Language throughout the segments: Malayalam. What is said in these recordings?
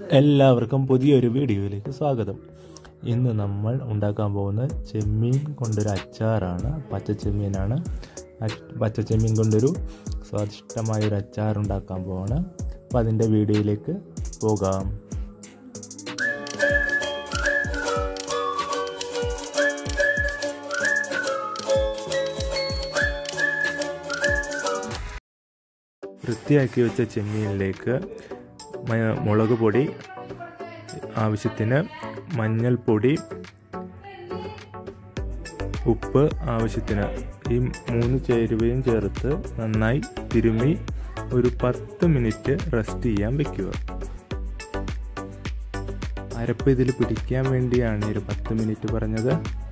എല്ലാവർക്കും പുതിയൊരു വീഡിയോയിലേക്ക് സ്വാഗതം ഇന്ന് നമ്മൾ ഉണ്ടാക്കാൻ പോകുന്ന ചെമ്മീൻ കൊണ്ടൊരു അച്ചാറാണ് പച്ചച്ചെമ്മീനാണ് അ- പച്ചച്ചെമ്മീൻ കൊണ്ടൊരു സ്വാദിഷ്ടമായൊരു അച്ചാർ ഉണ്ടാക്കാൻ പോവാണ് അപ്പോൾ അതിൻ്റെ വീഡിയോയിലേക്ക് പോകാം വൃത്തിയാക്കി വെച്ച ചെമ്മീനിലേക്ക് മ- മുളക് പൊടി ആവശ്യത്തിന് മഞ്ഞൾപ്പൊടി ഉപ്പ് ആവശ്യത്തിന് ഈ മൂന്ന് ചേരുവയും ചേർത്ത് നന്നായി തിരുമ്മി ഒരു പത്ത് മിനിറ്റ് റെസ്റ്റ് ചെയ്യാൻ വെക്കുക അരപ്പ് ഇതിൽ പിടിക്കാൻ വേണ്ടിയാണ് ഒരു പത്ത് മിനിറ്റ് പറഞ്ഞത്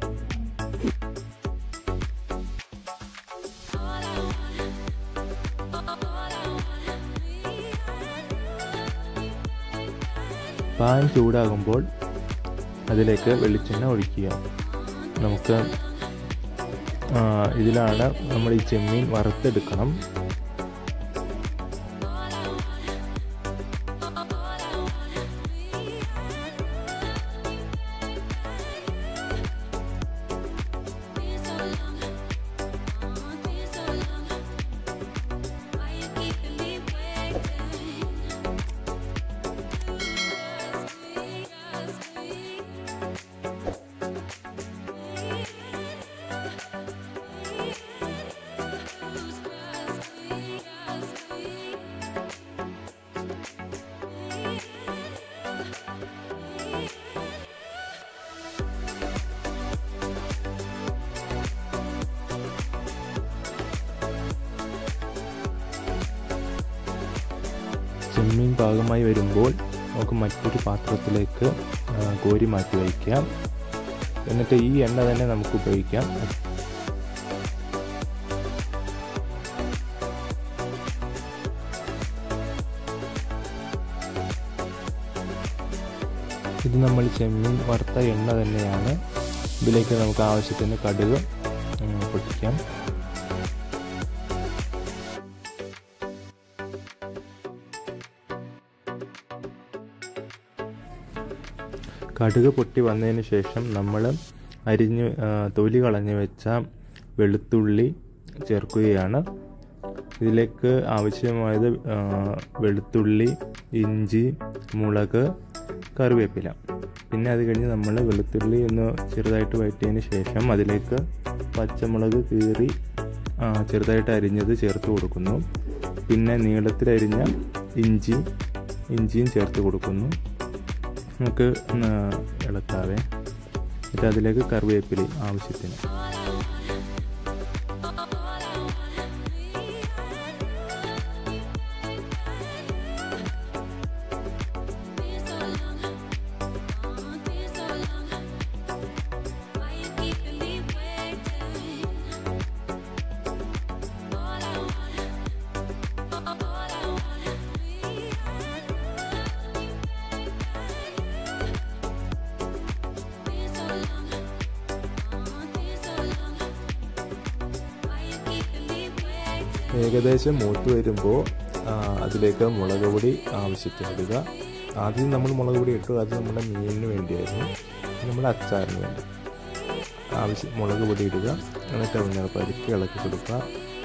പാൻ ചൂടാകുമ്പോൾ അതിലേക്ക് വെളിച്ചെണ്ണ ഒഴിക്കുക നമുക്ക് ആ, ഇതിലാണ് നമ്മൾ ഈ ചെമ്മീൻ വറുത്തെടുക്കണം ചെമ്മീൻ പാകമായി വരുമ്പോൾ നമുക്ക് മറ്റൊരു പാത്രത്തിലേക്ക് ആ, കോരി മാറ്റി വയ്ക്കാം എന്നിട്ട് ഈ എണ്ണ തന്നെ നമുക്ക് ഉപയോഗിക്കാം ഇത് നമ്മൾ ചെമ്മീൻ വറുത്ത എണ്ണ തന്നെയാണ് ഇതിലേക്ക് നമുക്ക് ആവശ്യത്തിന് കടുക് ഉം, പൊട്ടിക്കാം കടുക് പൊട്ടി വന്നതിന് ശേഷം നമ്മൾ അരിഞ്ഞ് ആ, തൊലി കളഞ്ഞ് വെച്ച വെളുത്തുള്ളി ചേർക്കുകയാണ് ഇതിലേക്ക് ആവശ്യമായത് ആ, വെളുത്തുള്ളി ഇഞ്ചി മുളക് കറിവേപ്പില പിന്നെ അത് കഴിഞ്ഞ് നമ്മൾ വെളുത്തുള്ളി ഒന്ന് ചെറുതായിട്ട് വഴറ്റിയതിന് ശേഷം അതിലേക്ക് പച്ചമുളക് കീറി ആ, ചെറുതായിട്ട് അരിഞ്ഞത് ചേർത്ത് കൊടുക്കുന്നു പിന്നെ നീളത്തിലരിഞ്ഞ ഇഞ്ചി ഇഞ്ചിയും ചേർത്ത് കൊടുക്കുന്നു നമുക്ക് ഒന്ന് ഇളക്കാവേ എന്നിട്ട് അതിലേക്ക് കറിവേപ്പില ആവശ്യത്തിന് ഏകദേശം മൂത്ത് വരുമ്പോൾ അതിലേക്ക് മുളക് പൊടി ആവശ്യത്തിന് ഇടുക ആദ്യം നമ്മൾ മുളക് പൊടി ഇട്ടു അത് നമ്മുടെ മീനിന് വേണ്ടിയായിരുന്നു ഇത് നമ്മുടെ അച്ചാറിന് വേണ്ടി ആവശ്യം മുളക് പൊടി ഇടുക എന്നിട്ട് അതിനെ പരിക്ക് ഇളക്കി കൊടുക്കുക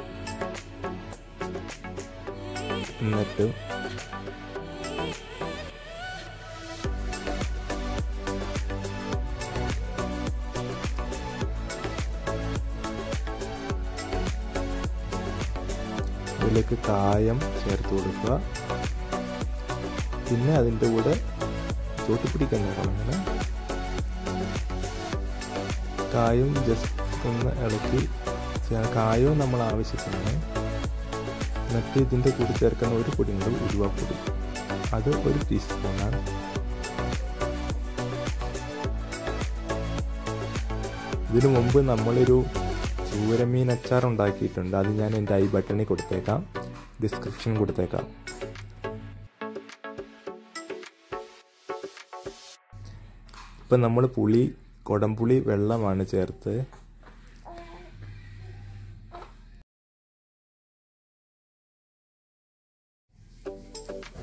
എന്നിട്ട് അതിലേക്ക് കായം ചേർത്ത് കൊടുക്കുക പിന്നെ അതിൻ്റെ കൂടെ ചോട്ടി പിടിക്കാൻ നോക്കണം അങ്ങനെ കായും ജസ്റ്റ് ഒന്ന് ഇളക്കി ചേ- കായവും നമ്മൾ ആവശ്യത്തിനാണ് എന്നിട്ട് ഇതിൻ്റെ കൂടെ ചേർക്കുന്ന ഒരു പൊടിയുണ്ട് ഉരുവാപ്പൊടി അത് ഒരു ടീസ്പൂണാണ് ഇതിനു മുമ്പ് നമ്മളൊരു ചൂരമീൻ അച്ചാർ ഉണ്ടാക്കിയിട്ടുണ്ട് അത് ഞാൻ എൻ്റെ ഐ ബട്ടണിൽ കൊടുത്തേക്കാം ഡിസ്ക്രിപ്ഷൻ കൊടുത്തേക്കാം ഇപ്പം നമ്മൾ പുളി കൊടംപുളി വെള്ളമാണ് ചേർത്ത്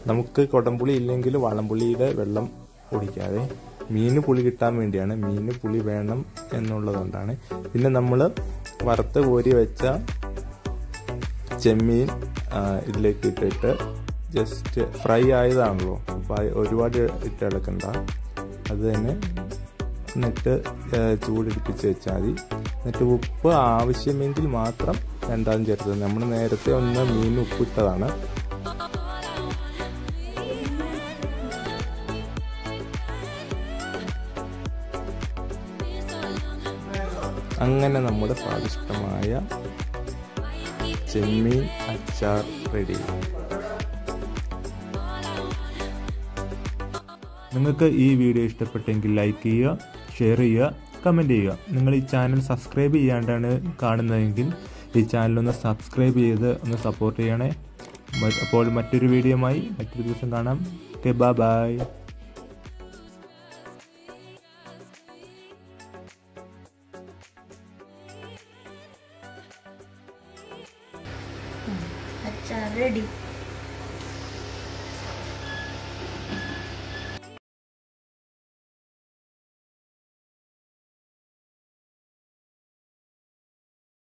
നമുക്ക് കുടംപുളി ഇല്ലെങ്കിൽ വാളംപുളിയുടെ വെള്ളം കുടിക്കാതെ മീന് പുളി കിട്ടാൻ വേണ്ടിയാണ് മീന് പുളി വേണം എന്നുള്ളതുകൊണ്ടാണ് പിന്നെ നമ്മൾ വറുത്ത് കോരി വെച്ച ചെമ്മീൻ ആ, ഇതിലേക്ക് ഇട്ടിട്ട് ജസ്റ്റ് ഫ്രൈ ആയതാണല്ലോ അപ്പോൾ ഒരുപാട് ഇട്ട് ഇളക്കണ്ട അത് തന്നെ എന്നിട്ട് ആ, ചൂടെടുപ്പിച്ച് വെച്ചാൽ മതി എന്നിട്ട് ഉപ്പ് ആവശ്യമെങ്കിൽ മാത്രം രണ്ടാമതും ചേർത്തത് നമ്മൾ നേരത്തെ ഒന്ന് മീൻ ഉപ്പിട്ടതാണ് അങ്ങനെ നമ്മുടെ സ്വാദിഷ്ടമായ ചെമ്മീൻ അച്ചാർ റെഡി നിങ്ങൾക്ക് ഈ വീഡിയോ ഇഷ്ടപ്പെട്ടെങ്കിൽ ലൈക്ക് ചെയ്യുക ഷെയർ ചെയ്യുക കമൻറ്റ് ചെയ്യുക നിങ്ങൾ ഈ ചാനൽ സബ്സ്ക്രൈബ് ചെയ്യാണ്ടാണ് കാണുന്നതെങ്കിൽ ഈ ചാനൽ ഒന്ന് സബ്സ്ക്രൈബ് ചെയ്ത് ഒന്ന് സപ്പോർട്ട് ചെയ്യണേ മ- അപ്പോൾ മറ്റൊരു വീഡിയോയുമായി മറ്റൊരു ദിവസം കാണാം ഓക്കെ ബൈ ബൈ അച്ചാർ റെഡി